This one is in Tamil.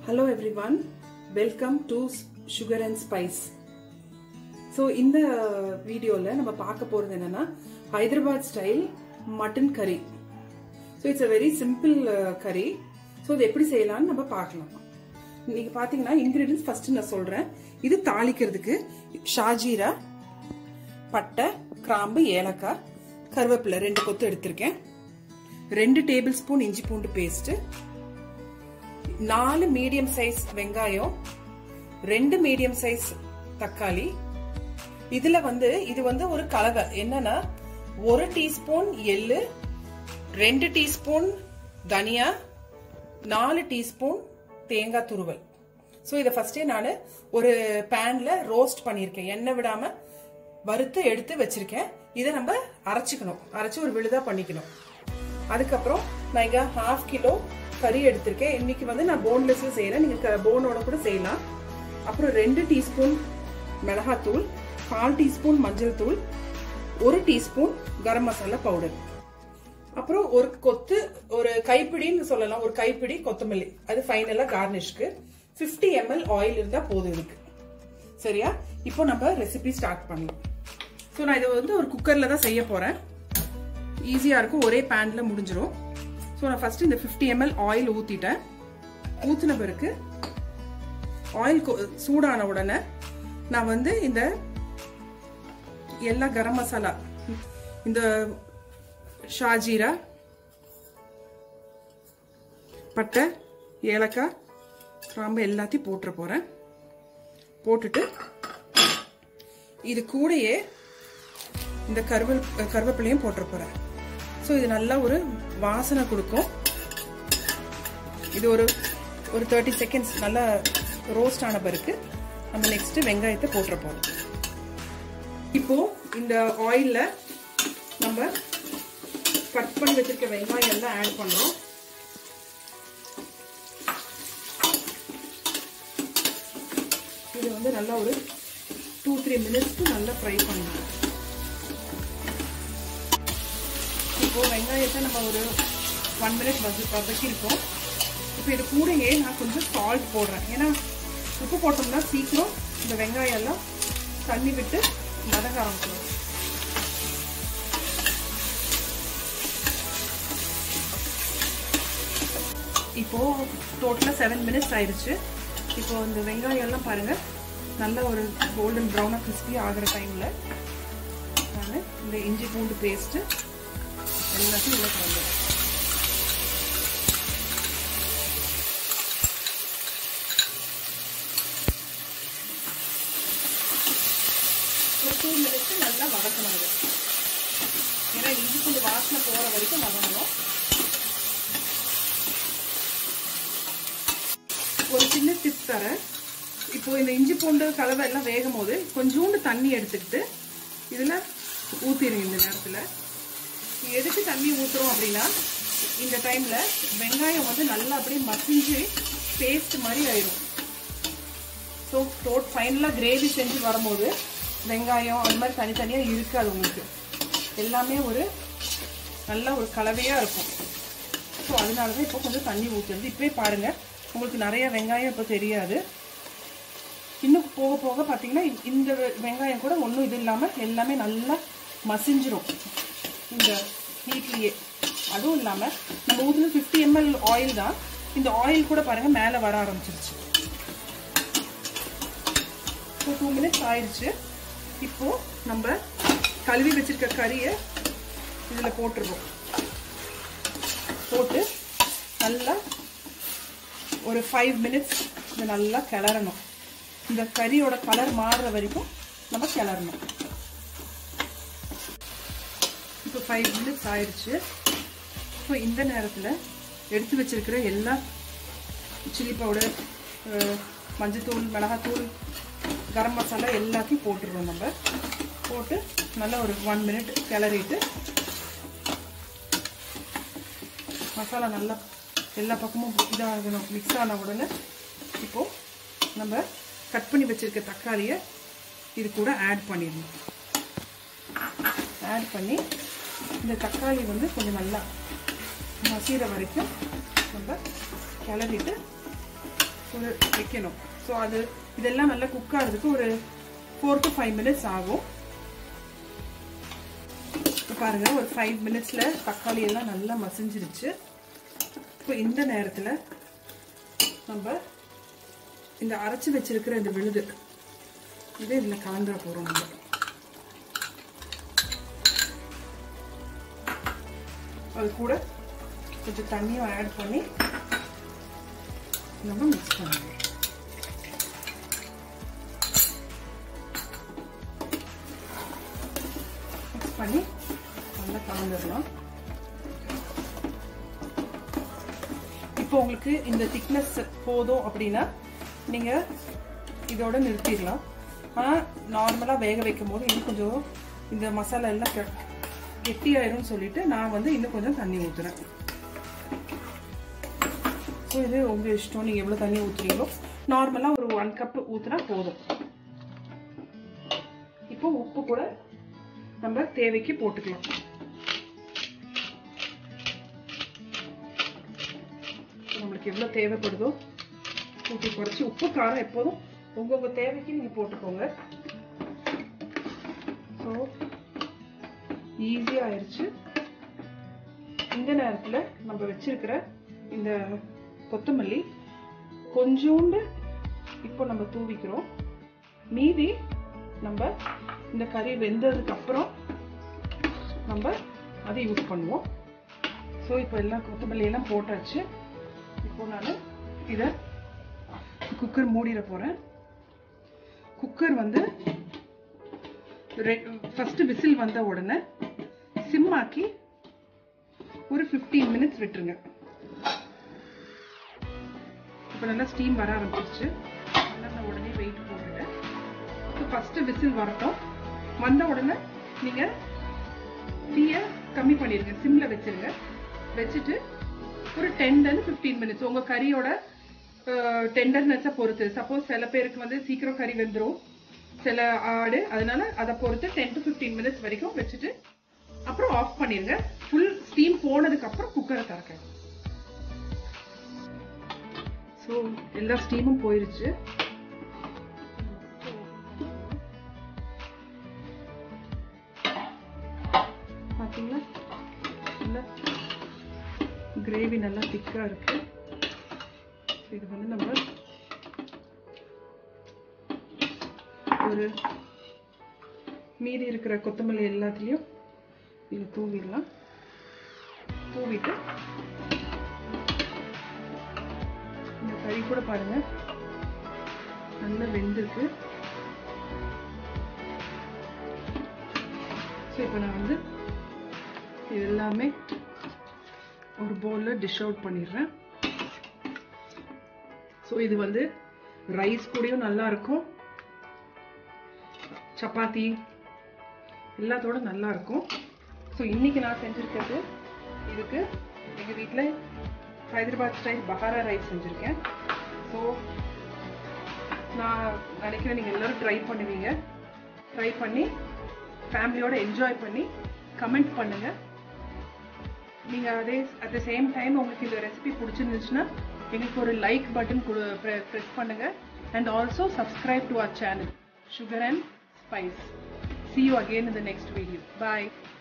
Hello everyone welcome to sugar and spice so இந்த வீடியோவில் நம்ம பார்க்க போகிறது என்னன்னா ஹைதராபாத் ஸ்டைல் மட்டன் கறி so it's a very simple கறி ஸோ இது எப்படி செய்யலாம்னு நம்ம பார்க்கலாம் இன்னைக்கு பார்த்தீங்கன்னா இன்கிரீடியன்ஸ் ஃபர்ஸ்ட் நான் சொல்கிறேன் இது தாளிக்கிறதுக்கு ஷாஜீரா பட்டை கிராம்பு ஏலக்காய் கருவேப்பிலை ரெண்டு கொத்து எடுத்திருக்கேன் ரெண்டு டேபிள் ஸ்பூன் இஞ்சி பூண்டு பேஸ்ட்டு நாலு மீடியம் சைஸ் வெங்காயம் ரெண்டு மீடியம் சைஸ் தக்காளி இதுல வந்து இது வந்து ஒரு கலவை என்னன்னா ஒரு டீஸ்பூன் எள்ளு ரெண்டு டீஸ்பூன் தனியா நாலு டீஸ்பூன் தேங்காய் துருவல் ஸோ இதை ஃபர்ஸ்டே நான் ஒரு பேன்ல ரோஸ்ட் பண்ணியிருக்கேன் எண்ணெய் விடாம வறுத்து எடுத்து வச்சிருக்கேன் இதை நம்ம அரைச்சிக்கணும் அரைச்சு ஒரு விழுதா பண்ணிக்கணும் அதுக்கப்புறம் நான் இங்க ஹாஃப் கிலோ கறி எடுத்திருக்கேன் இன்னைக்கு வந்து நான் போன்லெஸ்ல செய்யறேன் நீங்க போனோட கூட செய்யலாம் அப்புறம் ரெண்டு டீஸ்பூன் மிளகாத்தூள் கால் டீஸ்பூன் மஞ்சள் தூள் ஒரு டீஸ்பூன் கரம் மசாலா பவுடர் அப்புறம் ஒரு கொத்து ஒரு கைப்பிடின்னு சொல்லலாம் ஒரு கைப்பிடி கொத்தமல்லி அது ஃபைனலா கார்னிஷ்க்கு ஃபிஃப்டி எம்எல் ஆயில் இருந்தா போதும் இதுக்கு சரியா இப்போ நம்ம ரெசிபி ஸ்டார்ட் பண்ணலாம் ஸோ நான் இதை வந்து ஒரு குக்கர்ல தான் செய்ய போறேன் ஈஸியா இருக்கும் ஒரே பேன்ல முடிஞ்சிடும் ஸோ நான் ஃபர்ஸ்ட் இந்த ஃபிஃப்டி எம்எல் ஆயில் ஊத்திட்டேன் ஊத்தின பிறகு ஆயில் சூடான உடனே நான் வந்து இந்த எல்லா கரம் மசாலா இந்த ஷாஜீரா பட்டை ஏலக்காய் கிராம்பு எல்லாத்தையும் போட்டுற போறேன் போட்டுட்டு இது கூடயே இந்த கருவேல் கருவேப்பிலையும் போட்டுற போறேன் ஸோ இது நல்லா ஒரு வாசனை கொடுக்கும் இது ஒரு ஒரு தேர்ட்டி செகண்ட்ஸ் நல்லா ரோஸ்ட் ஆன பிறகு நம்ம நெக்ஸ்ட் வெங்காயத்தை போட்டுற போறோம் இப்போ இந்த ஆயில்ல நம்ம கட் பண்ணி வச்சிருக்க வெங்காயம் எல்லாம் ஆட் பண்றோம் இது வந்து நல்லா ஒரு டூ த்ரீ மினிட்ஸ்க்கு நல்லா ஃப்ரை பண்ணணும் இப்போ வெங்காயத்தை நம்ம ஒரு ஒன் மினிட் வச்சு வதக்கியிருக்கோம் இப்போ இது கூடயே நான் கொஞ்சம் சால்ட் போடுறேன் ஏன்னா உப்பு போட்டோம்னா சீக்கிரம் இந்த வெங்காயம் எல்லாம் தண்ணி விட்டு வதங்க ஆரம்பிச்சிடும் இப்போ டோட்டலாக செவன் மினிட்ஸ் ஆயிடுச்சு இப்போ இந்த வெங்காயம் எல்லாம் பாருங்க நல்ல ஒரு கோல்டன் ப்ரௌனாக கிறிஸ்பி ஆகிற டைமில் நான் இந்த இஞ்சி பூண்டு பேஸ்ட்டு எல்லாத்தையும் உள்ள கலந்துடும் ஒரு டூ மினிட்ஸ் நல்லா வதக்கணும் இது ஏன்னா இஞ்சி பூண்டு வாசனை போகிற வரைக்கும் வதங்கணும் ஒரு சின்ன டிப் தரேன் இப்போ இந்த இஞ்சி பூண்டு கலவை எல்லாம் வேகும் போது கொஞ்சோண்டு தண்ணி எடுத்துக்கிட்டு இதில் ஊற்றிடுங்க இந்த நேரத்தில் எதுக்கு தண்ணி ஊற்றுறோம் அப்படின்னா இந்த டைமில் வெங்காயம் வந்து நல்லா அப்படியே மசிஞ்சு பேஸ்ட் மாதிரி ஆயிடும் ஸோ டோட் ஃபைனலாக கிரேவி செஞ்சு வரும்போது வெங்காயம் அந்த மாதிரி தனித்தனியாக இருக்காது உங்களுக்கு எல்லாமே ஒரு நல்ல ஒரு கலவையாக இருக்கும் ஸோ அதனால தான் இப்போ கொஞ்சம் தண்ணி ஊற்றுறது இப்போயே பாருங்கள் உங்களுக்கு நிறைய வெங்காயம் இப்போ தெரியாது இன்னும் போக போக பார்த்தீங்கன்னா இந்த வெங்காயம் கூட ஒன்றும் இது இல்லாமல் எல்லாமே நல்லா மசிஞ்சிரும் இந்த ஹீட்லேயே அதுவும் இல்லாமல் நம்ம ஊற்றுல ஃபிஃப்டி எம்எல் ஆயில் தான் இந்த ஆயில் கூட பாருங்கள் மேலே வர ஆரம்பிச்சிருச்சு ஸோ டூ மினிட்ஸ் ஆயிடுச்சு இப்போ நம்ம கழுவி வச்சிருக்க கறியை இதில் போட்டுருவோம் போட்டு நல்லா ஒரு ஃபைவ் மினிட்ஸ் இதை நல்லா கிளறணும் இந்த கறியோட கலர் மாறுற வரைக்கும் நம்ம கிளறணும் இப்போ ஃபைவ் மினிட்ஸ் ஆயிடுச்சு இப்போ இந்த நேரத்தில் எடுத்து வச்சிருக்கிற எல்லா சில்லி பவுடர் மஞ்சத்தூள் மிளகாத்தூள் கரம் மசாலா எல்லாத்தையும் போட்டுருவோம் நம்ம போட்டு நல்லா ஒரு ஒன் மினிட் கிளறிட்டு மசாலா நல்லா எல்லா பக்கமும் இதாகணும் மிக்ஸ் ஆன உடனே இப்போது நம்ம கட் பண்ணி வச்சுருக்க தக்காளியை இது கூட ஆட் பண்ணிடணும் ஆட் பண்ணி இந்த தக்காளி வந்து கொஞ்சம் நல்லா மசிகிற வரைக்கும் நம்ம கிளறிட்டு ஒரு வைக்கணும் ஸோ அது இதெல்லாம் நல்லா குக் ஆகிறதுக்கு ஒரு ஃபோர் டு ஃபைவ் மினிட்ஸ் ஆகும் இப்போ பாருங்க ஒரு ஃபைவ் மினிட்ஸில் தக்காளி எல்லாம் நல்லா மசிஞ்சிருச்சு இப்போ இந்த நேரத்தில் நம்ம இந்த அரைச்சி வச்சிருக்கிற இந்த விழுது இது இதில் கலந்துட போகிறோம் நம்ம அது கூட கொஞ்சம் தண்ணியும் ஆட் பண்ணி நம்ம மிக்ஸ் பண்ணணும் மிக்ஸ் பண்ணி நல்லா கலந்துடலாம் இப்போ உங்களுக்கு இந்த திக்னஸ் போதும் அப்படின்னா நீங்கள் இதோட நிறுத்திடலாம் ஆனால் நார்மலாக வேக வைக்கும் போது இன்னும் கொஞ்சம் இந்த மசாலா எல்லாம் கெட்டியாயிரும்னு சொல்லிட்டு நான் வந்து இன்னும் கொஞ்சம் தண்ணி ஊற்றுறேன் ஸோ இது உங்கள் இஷ்டம் நீங்கள் எவ்வளோ தண்ணி ஊற்றுறீங்களோ நார்மலாக ஒரு ஒன் கப் ஊற்றுனா போதும் இப்போ உப்பு கூட நம்ம தேவைக்கு போட்டுக்கலாம் நம்மளுக்கு எவ்வளோ தேவைப்படுதோ ஊற்றி குறைச்சி உப்பு காரம் எப்போதும் உங்கவுங்க தேவைக்கு நீங்கள் போட்டுக்கோங்க ஸோ ஈஸியாக ஆயிடுச்சு இந்த நேரத்தில் நம்ம வச்சிருக்கிற இந்த கொத்தமல்லி கொஞ்சோண்டு இப்போ நம்ம தூவிக்கிறோம் மீதி நம்ம இந்த கறி வெந்ததுக்கு அப்புறம் நம்ம அதை யூஸ் பண்ணுவோம் ஸோ இப்போ எல்லாம் கொத்தமல்லி எல்லாம் போட்டாச்சு இப்போ நான் இதை குக்கர் மூடிட போகிறேன் குக்கர் வந்து ஃபஸ்ட்டு விசில் வந்த உடனே சிம் ஆக்கி ஒரு ஃபிஃப்டீன் மினிட்ஸ் விட்டுருங்க இப்போ நல்லா ஸ்டீம் வர ஆரம்பிச்சிருச்சு நான் உடனே வெயிட் போட்டுட்டேன் இப்போ ஃபஸ்ட்டு விசில் வரட்டும் வந்த உடனே நீங்கள் தீயை கம்மி பண்ணிடுங்க சிம்மில் வச்சிருங்க வச்சுட்டு ஒரு டென்லேருந்து ஃபிஃப்டீன் மினிட்ஸ் உங்கள் கறியோட டெண்டர்னஸை பொறுத்து சப்போஸ் சில பேருக்கு வந்து சீக்கிரம் கறி வெந்துடும் சில ஆடு அதனால அதை பொறுத்து டென் டு ஃபிஃப்டீன் மினிட்ஸ் வரைக்கும் வச்சுட்டு அப்புறம் ஆஃப் பண்ணிருங்க ஃபுல் ஸ்டீம் போனதுக்கு அப்புறம் குக்கரை திறக்கணும் ஸோ எல்லா ஸ்டீமும் போயிருச்சு பார்த்தீங்களா நல்லா கிரேவி நல்லா திக்காக இருக்கு இது வந்து நம்ம ஒரு மீதி இருக்கிற கொத்தமல்லி எல்லாத்துலேயும் இது தூவிடலாம் தூவிட்டு இந்த கறி கூட பாருங்க நல்லா வெந்திருக்கு ஸோ இப்போ நான் வந்து இது எல்லாமே ஒரு பவுலில் டிஷ் அவுட் பண்ணிடுறேன் ஸோ இது வந்து ரைஸ் கூடயும் நல்லா இருக்கும் சப்பாத்தி எல்லாத்தோட நல்லா இருக்கும் ஸோ இன்னைக்கு நான் செஞ்சுருக்கிறது இதுக்கு எங்கள் வீட்டில் ஹைதராபாத் ஸ்டைல் பஹாரா ரைஸ் செஞ்சுருக்கேன் ஸோ நான் நினைக்கிறேன் நீங்கள் எல்லோரும் ட்ரை பண்ணுவீங்க ட்ரை பண்ணி ஃபேமிலியோட என்ஜாய் பண்ணி கமெண்ட் பண்ணுங்கள் நீங்கள் அதே அட் த சேம் டைம் உங்களுக்கு இந்த ரெசிபி பிடிச்சிருந்துச்சுன்னா எங்களுக்கு ஒரு லைக் பட்டன் ப்ரெஸ் பண்ணுங்கள் and also subscribe to our channel sugar and spice See you again in the next video. Bye.